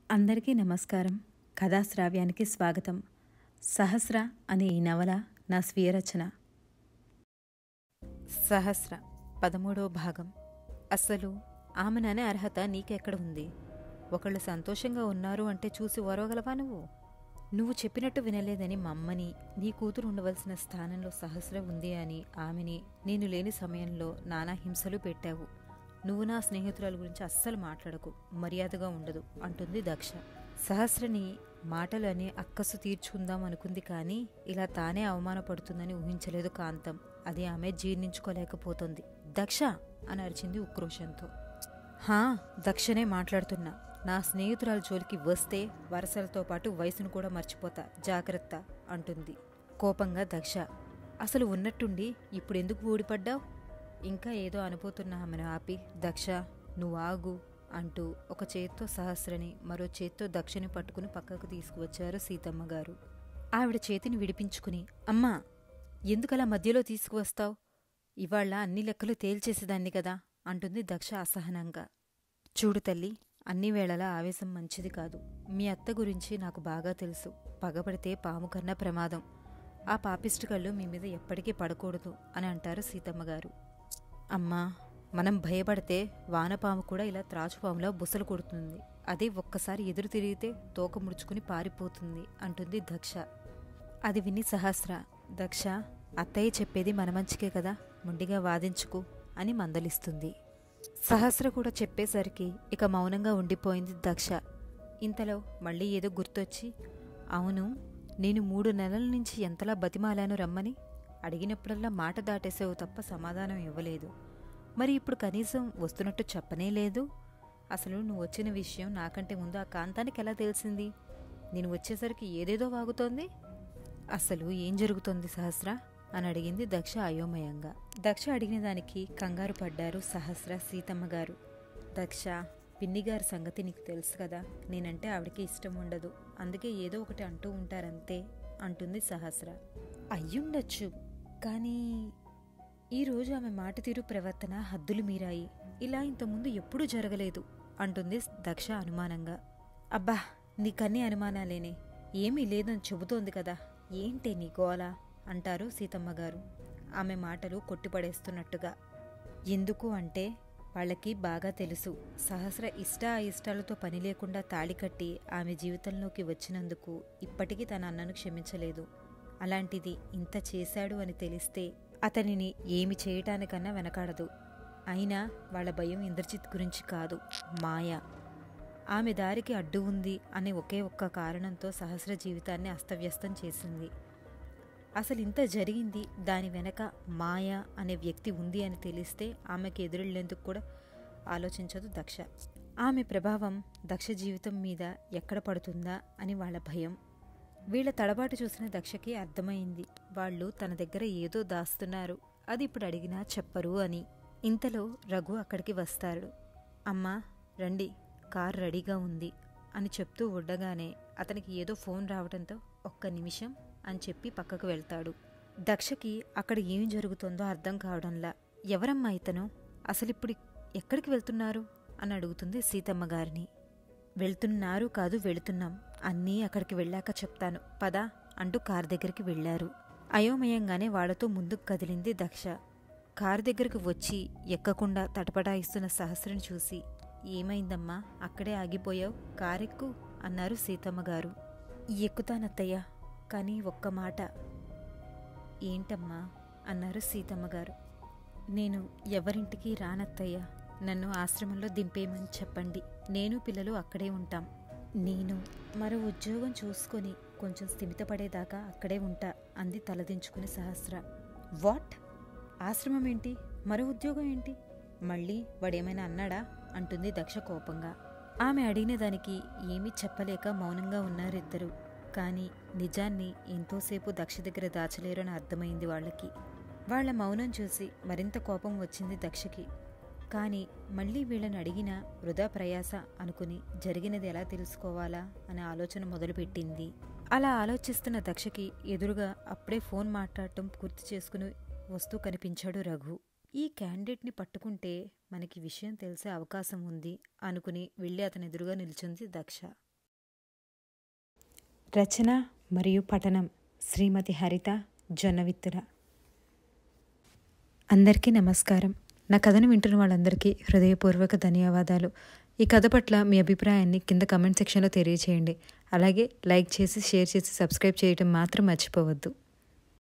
అందరికీ నమస్కారం కథాశ్రావ్యానికి స్వాగతం సహస్ర అనే ఈ నవల నా స్వీయ రచన సహస్ర పదమూడో భాగం అసలు ఆమెననే అర్హత నీకెక్కడ ఉంది ఒకళ్ళు సంతోషంగా ఉన్నారు అంటే చూసి ఓరవగలవా నువ్వు నువ్వు చెప్పినట్టు వినలేదని మా అమ్మని నీ కూతురు ఉండవలసిన స్థానంలో సహస్ర ఉంది అని ఆమెని నేను లేని సమయంలో నానా హింసలు పెట్టావు నువ్వు నా స్నేహితురాల గురించి అస్సలు మాట్లాడకు మర్యాదగా ఉండదు అంటుంది దక్ష సహస్రని మాటలు అని అక్కసు తీర్చుకుందాం అనుకుంది కానీ ఇలా తానే అవమానపడుతుందని ఊహించలేదు కాంతం అది ఆమె జీర్ణించుకోలేకపోతుంది దక్ష అని అరిచింది ఉక్రోషంతో హా దక్షనే మాట్లాడుతున్నా నా స్నేహితురాల జోలికి వస్తే వరసలతో పాటు వయసును కూడా మర్చిపోతా జాగ్రత్త అంటుంది కోపంగా దక్ష అసలు ఉన్నట్టుండి ఇప్పుడెందుకు ఊడిపడ్డావు ఇంకా ఏదో అనుపోతున్న ఆమెను ఆపి దక్ష నువ్వు ఆగు అంటూ ఒక చేత్తో సహస్రని మరో చేత్తో దక్షని పట్టుకుని పక్కకు తీసుకువచ్చారు సీతమ్మ గారు ఆవిడ చేతిని విడిపించుకుని అమ్మా ఎందుకలా మధ్యలో తీసుకువస్తావు ఇవాళ అన్ని లెక్కలు తేల్చేసేదాన్ని కదా అంటుంది దక్ష అసహనంగా చూడు తల్లి అన్ని వేళలా ఆవేశం మంచిది కాదు మీ అత్త గురించి నాకు బాగా తెలుసు పగపడితే పాము కన్నా ప్రమాదం ఆ పాపిష్టి కళ్ళు మీ మీద ఎప్పటికీ పడకూడదు అని అంటారు సీతమ్మ గారు అమ్మా మనం భయపడితే వానపాము కూడా ఇలా త్రాచుపాములా బుసలు కొడుతుంది అదే ఒక్కసారి ఎదురు తిరిగితే తోక ముడుచుకుని పారిపోతుంది అంటుంది దక్ష అది విని సహస్ర దక్ష అత్తయ్య చెప్పేది మన మంచికే కదా ముండిగా వాదించుకు అని మందలిస్తుంది సహస్ర కూడా చెప్పేసరికి ఇక మౌనంగా ఉండిపోయింది దక్ష ఇంతలో మళ్ళీ ఏదో గుర్తొచ్చి అవును నేను మూడు నెలల నుంచి ఎంతలా బతిమాలాను రమ్మని అడిగినప్పుడల్లా మాట దాటేసావు తప్ప సమాధానం ఇవ్వలేదు మరి ఇప్పుడు కనీసం వస్తున్నట్టు చెప్పనే లేదు అసలు నువ్వు వచ్చిన విషయం నాకంటే ముందు ఆ కాంతానికి ఎలా తెలిసింది నేను వచ్చేసరికి ఏదేదో వాగుతోంది అసలు ఏం జరుగుతోంది సహస్ర అని అడిగింది దక్ష అయోమయంగా దక్ష అడిగిన దానికి కంగారు పడ్డారు సహస్ర సీతమ్మ గారు దక్ష పిన్నిగారి సంగతి నీకు తెలుసు కదా నేనంటే ఆవిడకి ఇష్టం ఉండదు అందుకే ఏదో ఒకటి అంటూ ఉంటారంతే అంటుంది సహస్ర అయ్యుండొచ్చు కానీ ఈరోజు ఆమె మాట తీరు ప్రవర్తన హద్దులు మీరాయి ఇలా ఇంతకుముందు ఎప్పుడూ జరగలేదు అంటుంది దక్ష అనుమానంగా అబ్బా నీకన్నీ అనుమానాలేనే ఏమీ లేదని చెబుతోంది కదా ఏంటే నీ గోల అంటారు సీతమ్మ గారు ఆమె మాటలు కొట్టిపడేస్తున్నట్టుగా ఎందుకు అంటే వాళ్ళకి బాగా తెలుసు సహస్ర ఇష్ట అయిష్టాలతో పని లేకుండా తాళి కట్టి ఆమె జీవితంలోకి వచ్చినందుకు ఇప్పటికీ తన అన్నను క్షమించలేదు అలాంటిది ఇంత చేశాడు అని తెలిస్తే అతనిని ఏమి చేయటానికన్నా వెనకాడదు అయినా వాళ్ళ భయం ఇంద్రజిత్ గురించి కాదు మాయ ఆమె దారికి అడ్డు ఉంది అనే ఒకే ఒక్క కారణంతో సహస్ర జీవితాన్ని అస్తవ్యస్తం చేసింది అసలు ఇంత జరిగింది దాని వెనక మాయ అనే వ్యక్తి ఉంది అని తెలిస్తే ఆమెకు ఎదురెళ్లేందుకు కూడా ఆలోచించదు దక్ష ఆమె ప్రభావం దక్ష జీవితం మీద ఎక్కడ పడుతుందా అని వాళ్ళ భయం వీళ్ళ తడబాటు చూసిన దక్షకి అర్థమైంది వాళ్ళు తన దగ్గర ఏదో దాస్తున్నారు అది ఇప్పుడు అడిగినా చెప్పరు అని ఇంతలో రఘు అక్కడికి వస్తాడు అమ్మా రండి కార్ రెడీగా ఉంది అని చెప్తూ ఉండగానే అతనికి ఏదో ఫోన్ రావడంతో ఒక్క నిమిషం అని చెప్పి పక్కకు వెళ్తాడు దక్షకి అక్కడ ఏం జరుగుతుందో అర్థం కావడంలా ఎవరమ్మా ఇతను అసలిప్పుడు ఎక్కడికి వెళ్తున్నారు అని అడుగుతుంది సీతమ్మ గారిని వెళ్తున్నారు కాదు వెళుతున్నాం అన్నీ అక్కడికి వెళ్ళాక చెప్తాను పదా అంటూ కార్ దగ్గరికి వెళ్లారు అయోమయంగానే వాళ్లతో ముందుకు కదిలింది దక్ష కారు దగ్గరకు వచ్చి ఎక్కకుండా తటపటాయిస్తున్న సహస్రని చూసి ఏమైందమ్మా అక్కడే ఆగిపోయావు కారెక్కు అన్నారు సీతమ్మ గారు ఎక్కుతానత్తయ్య కానీ ఒక్క మాట ఏంటమ్మా అన్నారు సీతమ్మ గారు నేను ఎవరింటికి రానత్తయ్య నన్ను ఆశ్రమంలో దింపేయమని చెప్పండి నేను పిల్లలు అక్కడే ఉంటాం నేను మరో ఉద్యోగం చూసుకొని కొంచెం స్థిమితపడేదాకా అక్కడే ఉంటా అంది తలదించుకుని సహస్ర వాట్ ఆశ్రమం ఏంటి మరో ఉద్యోగం ఏంటి మళ్ళీ వాడేమైనా అన్నాడా అంటుంది దక్ష కోపంగా ఆమె అడిగిన దానికి ఏమీ చెప్పలేక మౌనంగా ఉన్నారిద్దరు కానీ నిజాన్ని ఎంతోసేపు దక్ష దగ్గర దాచలేరని అర్థమైంది వాళ్ళకి వాళ్ల మౌనం చూసి మరింత కోపం వచ్చింది దక్షకి కానీ మళ్ళీ వీళ్ళని అడిగినా వృధా ప్రయాస అనుకుని జరిగినది ఎలా తెలుసుకోవాలా అనే ఆలోచన మొదలుపెట్టింది అలా ఆలోచిస్తున్న దక్షకి ఎదురుగా అప్పుడే ఫోన్ మాట్లాడటం పూర్తి చేసుకుని వస్తూ కనిపించాడు రఘు ఈ క్యాండిడేట్ని పట్టుకుంటే మనకి విషయం తెలిసే అవకాశం ఉంది అనుకుని వెళ్ళి అతని ఎదురుగా నిల్చుంది దక్ష రచన మరియు పఠనం శ్రీమతి హరిత జొన్నవిత్తుల అందరికీ నమస్కారం నా కథను వింటున్న వాళ్ళందరికీ హృదయపూర్వక ధన్యవాదాలు ఈ కథ పట్ల మీ అభిప్రాయాన్ని కింద కమెంట్ సెక్షన్లో తెలియచేయండి అలాగే లైక్ చేసి షేర్ చేసి సబ్స్క్రైబ్ చేయడం మాత్రం మర్చిపోవద్దు